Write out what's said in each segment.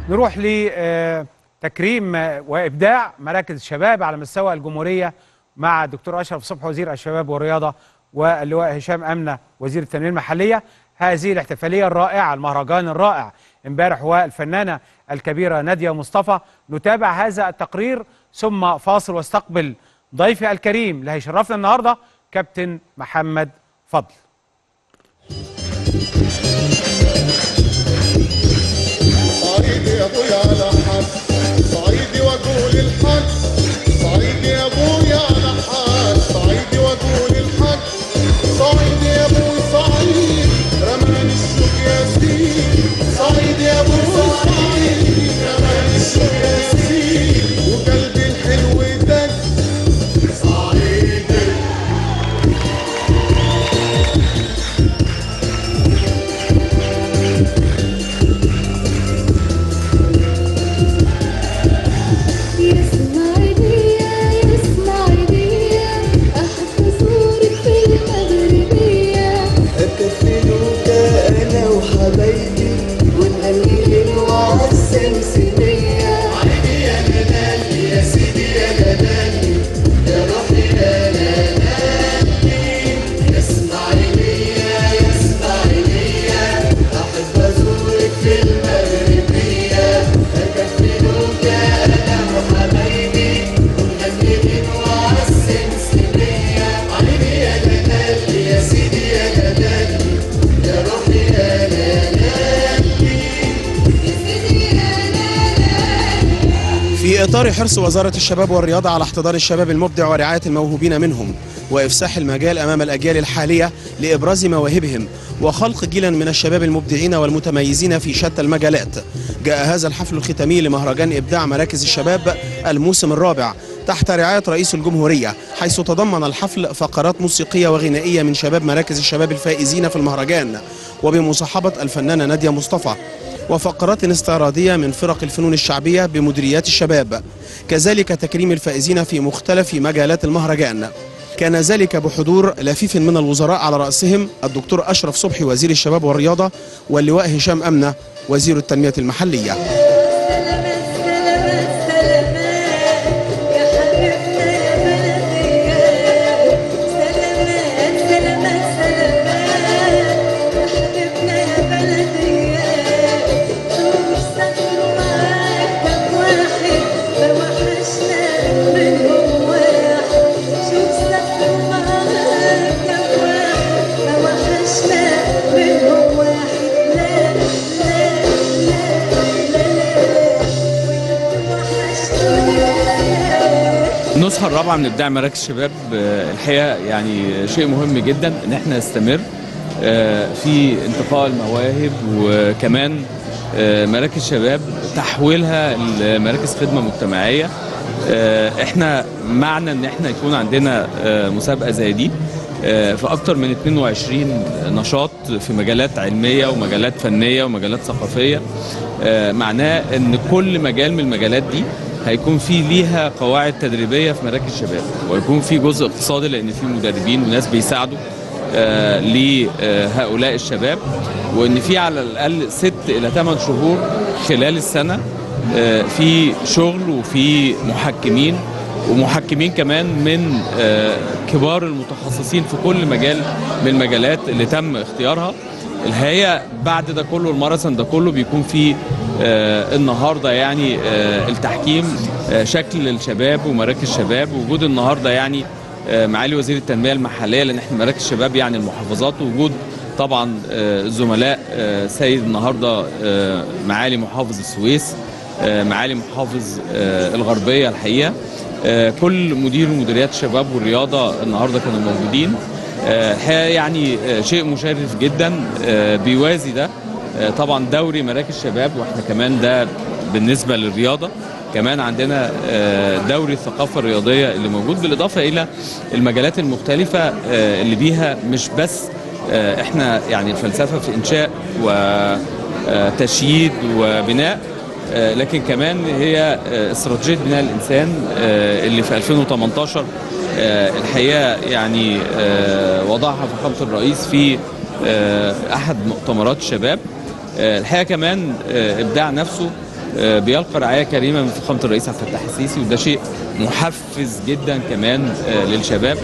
نروح لتكريم وابداع مراكز الشباب على مستوى الجمهوريه مع الدكتور اشرف صبحي وزير الشباب والرياضه واللواء هشام امنه وزير التنميه المحليه هذه الاحتفاليه الرائعه المهرجان الرائع امبارح والفنانه الكبيره ناديه مصطفى نتابع هذا التقرير ثم فاصل واستقبل ضيفي الكريم اللي هيشرفنا النهارده كابتن محمد فضل صعيدي يا ابويا على حد صعيدي واقول الحق صعيدي يا ابويا على حد صعيدي واقول الحق صعيدي يا ابوي صعيد رماني الشوق يا سيدي صعيدي يا ابوي صعيد رماني الشوق يا سيدي وقلبي الحلو دق صعيدي يسمعيني يسمعيني أحب أزورك في المغربية أكفلوك أنا وحبايبي ونغني ليل وعلى السمسمية عيني يا جلالي يا سيدي يا جلالي يا روحي يا جلالي اسمعيني اسمعيني أحب أزورك في المغربية أكفلوك أنا وحبايبي ونغني ليل وعلى السمسمية عيني يا جلالي يا سيدي يا جلالي يا روحي يا جلالي في إطار حرص وزارة الشباب والرياضة على احتضان الشباب المبدع ورعاية الموهوبين منهم وإفساح المجال أمام الأجيال الحالية لإبراز مواهبهم وخلق جيلا من الشباب المبدعين والمتميزين في شتى المجالات جاء هذا الحفل الختامي لمهرجان إبداع مراكز الشباب الموسم الرابع تحت رعاية رئيس الجمهورية حيث تضمن الحفل فقرات موسيقية وغنائية من شباب مراكز الشباب الفائزين في المهرجان وبمصاحبة الفنانة نادية مصطفى وفقرات استعراضية من فرق الفنون الشعبية بمديريات الشباب كذلك تكريم الفائزين في مختلف مجالات المهرجان كان ذلك بحضور لفيف من الوزراء على رأسهم الدكتور أشرف صبحي وزير الشباب والرياضة واللواء هشام أمنة وزير التنمية المحلية سلامات سلامات سلامات يا حبيبنا يا بلدي سلامات سلامات سلامات يا حبيبنا يا بلدي شوف سافروا معاك كم واحد ما وحشنا منهم واحد شوف سافروا معاك كم واحد ما وحشنا منهم واحد لا لا لا لا النسخة الرابعة من إبداع مراكز الشباب آه، الحقيقة يعني شيء مهم جدا إن احنا نستمر آه، في انتقاء المواهب وكمان آه، مراكز شباب تحويلها لمراكز خدمة مجتمعية آه، احنا معنى ان احنا يكون عندنا آه، مسابقة زي دي آه، في أكتر من 22 نشاط في مجالات علمية ومجالات فنية ومجالات ثقافية آه، معناه ان كل مجال من المجالات دي هيكون في ليها قواعد تدريبيه في مراكز الشباب ويكون في جزء اقتصادي لان في مدربين وناس بيساعدوا آه لهؤلاء الشباب وان في على الاقل ست الى ثمان شهور خلال السنه آه في شغل وفي محكمين ومحكمين كمان من آه كبار المتخصصين في كل مجال من المجالات اللي تم اختيارها الحقيقه بعد ده كله الماراثون ده كله بيكون فيه آه النهارده يعني آه التحكيم آه شكل الشباب ومراكز الشباب وجود النهارده يعني آه معالي وزير التنميه المحليه لان احنا مراكز الشباب يعني المحافظات وجود طبعا آه الزملاء آه سيد النهارده آه معالي محافظ السويس آه معالي محافظ آه الغربيه الحقيقه آه كل مدير مديريات الشباب والرياضه النهارده كانوا موجودين آه، الحقيقه يعني آه، شيء مشرف جدا آه، بيوازي ده آه، طبعا دوري مراكز الشباب واحنا كمان ده بالنسبه للرياضه كمان عندنا آه، دوري الثقافه الرياضيه اللي موجود بالاضافه الى المجالات المختلفه آه، اللي بيها مش بس آه، احنا يعني الفلسفه في انشاء وتشييد وبناء آه، لكن كمان هي آه، استراتيجيه بناء الانسان آه، اللي في 2018 آه، الحقيقه يعني آه، وضعها فخامه الرئيس في آه، احد مؤتمرات الشباب آه، الحقيقه كمان آه، ابداع نفسه آه، بيلقى رعايه كريمه من فخامه الرئيس عبد الفتاح السيسي وده شيء محفز جدا كمان آه، للشباب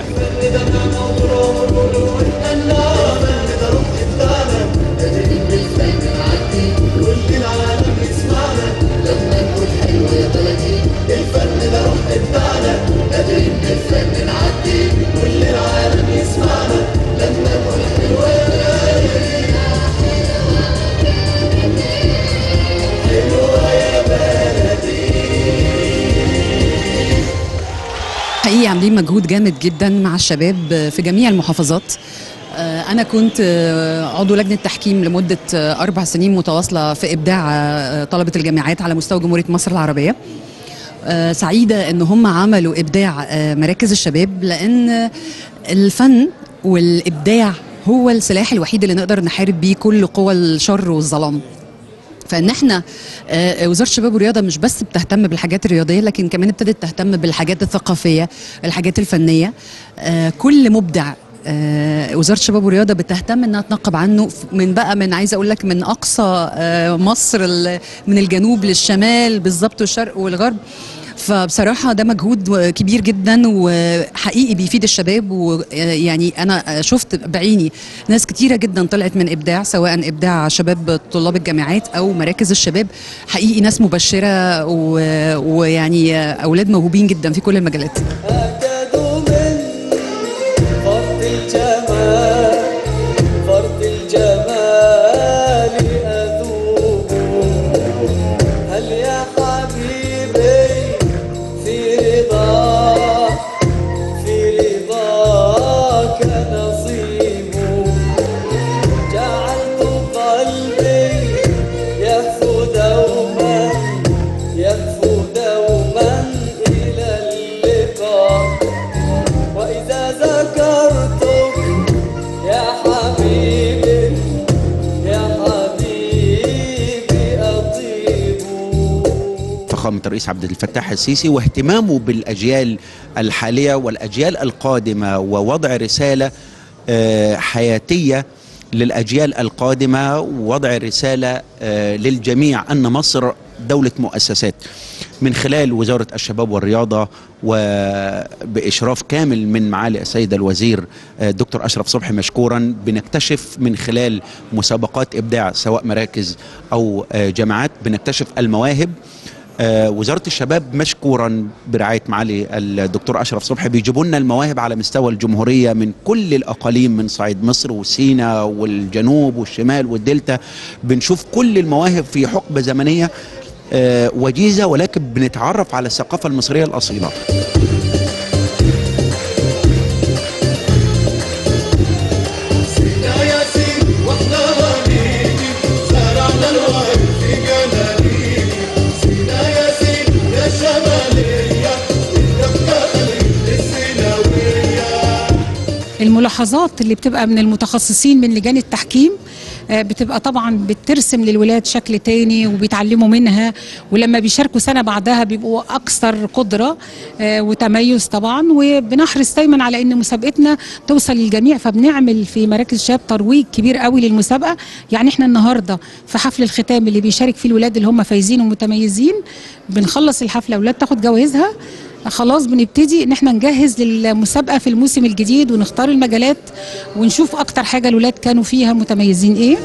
حقيقي عاملين مجهود جامد جدا مع الشباب في جميع المحافظات آه، أنا كنت آه، عضو لجنة تحكيم لمدة آه، أربع سنين متواصلة في إبداع آه، طلبة الجامعات على مستوى جمهورية مصر العربية آه، سعيدة إن هم عملوا إبداع آه، مراكز الشباب لأن الفن والإبداع هو السلاح الوحيد اللي نقدر نحارب بيه كل قوى الشر والظلام فان احنا آه، وزاره الشباب والرياضه مش بس بتهتم بالحاجات الرياضيه لكن كمان ابتدت تهتم بالحاجات الثقافيه الحاجات الفنيه آه، كل مبدع آه، وزاره الشباب والرياضه بتهتم انها تنقب عنه ف- من بقى من عايزه اقول لك من اقصى آه، مصر ال- من الجنوب للشمال بالظبط والشرق والغرب فبصراحة ده مجهود كبير جدا وحقيقي بيفيد الشباب ويعني أنا شفت بعيني ناس كتيرة جدا طلعت من إبداع سواء إبداع شباب طلاب الجامعات أو مراكز الشباب حقيقي ناس مبشرة و- ويعني أولاد موهوبين جدا في كل المجالات أكاد من فرط الجمال فرط الجمال أذوب هل يا حبيبي في رضاك في رضاك نصيب جعلت قلبي يهفو دوما يهفو دوما إلى اللقاء وإذا ذكرتك يا حبيبي يا حبيبي أطيب فخامة الرئيس عبد الفتاح السيسي واهتمامه بالأجيال الحالية والأجيال القادمة ووضع رسالة آه، حياتية للأجيال القادمة ووضع رسالة آه، للجميع أن مصر دولة مؤسسات من خلال وزارة الشباب والرياضة وبإشراف كامل من معالي السيد الوزير آه، دكتور أشرف صبحي مشكورا بنكتشف من خلال مسابقات إبداع سواء مراكز أو آه، جامعات بنكتشف المواهب آه، وزارة الشباب مشكورا برعاية معالي الدكتور أشرف صبحي بيجيبوا لنا المواهب على مستوى الجمهورية من كل الأقاليم من صعيد مصر وسيناء والجنوب والشمال والدلتا بنشوف كل المواهب في حقبة زمنية آه، وجيزة ولكن بنتعرف على الثقافة المصرية الأصيلة سينا يا سين واحنا وليدي زرعنا الوعي في جنانيني سينا يا سين يا شمالية الدفتر للسيناوية الملاحظات اللي بتبقى من المتخصصين من لجان التحكيم آه، بتبقى طبعا بترسم للولاد شكل تاني وبيتعلموا منها ولما بيشاركوا سنة بعدها بيبقوا أكثر قدرة آه، وتميز طبعا وبنحرص دايما على أن مسابقتنا توصل للجميع فبنعمل في مراكز الشباب ترويج كبير قوي للمسابقة يعني احنا النهاردة في حفل الختام اللي بيشارك فيه الولاد اللي هم فايزين ومتميزين بنخلص الحفلة ولاد تاخد جوائزها خلاص بنبتدي ان احنا نجهز للمسابقه في الموسم الجديد ونختار المجالات ونشوف اكتر حاجه الولاد كانوا فيها متميزين ايه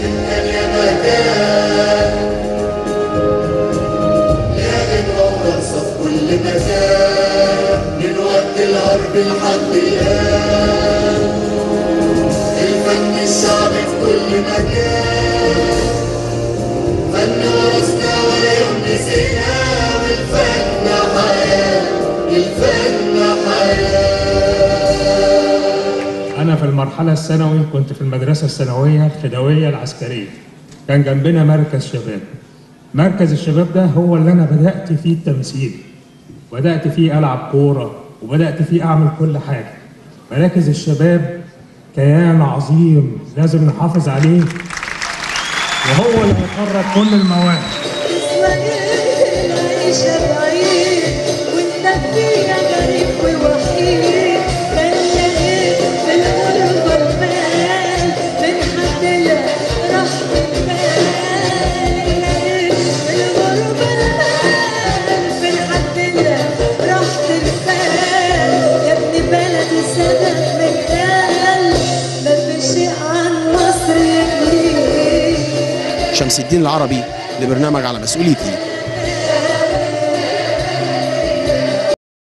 بنورث في كل مكان من وقت الغرب لحد الآن الفن الشعبي في كل مكان فن ورثنا ولا يوم نسينا والفن حياة الفن حياة أنا في المرحلة الثانوي كنت في المدرسة الثانوية الفدوية العسكرية كان جنبنا مركز شباب مركز الشباب ده هو اللي أنا بدأت فيه التمثيل بدأت فيه ألعب كورة وبدأت فيه أعمل كل حاجة مراكز الشباب كيان عظيم لازم نحافظ عليه وهو اللي هيخرج كل المواهب العيشة بعيد وانت فيها غريب ووحيد كان لقيت في الغربة المال من حد لا راح بالبال لقيت في الغربة شمس الدين العربي لبرنامج على مسؤوليتي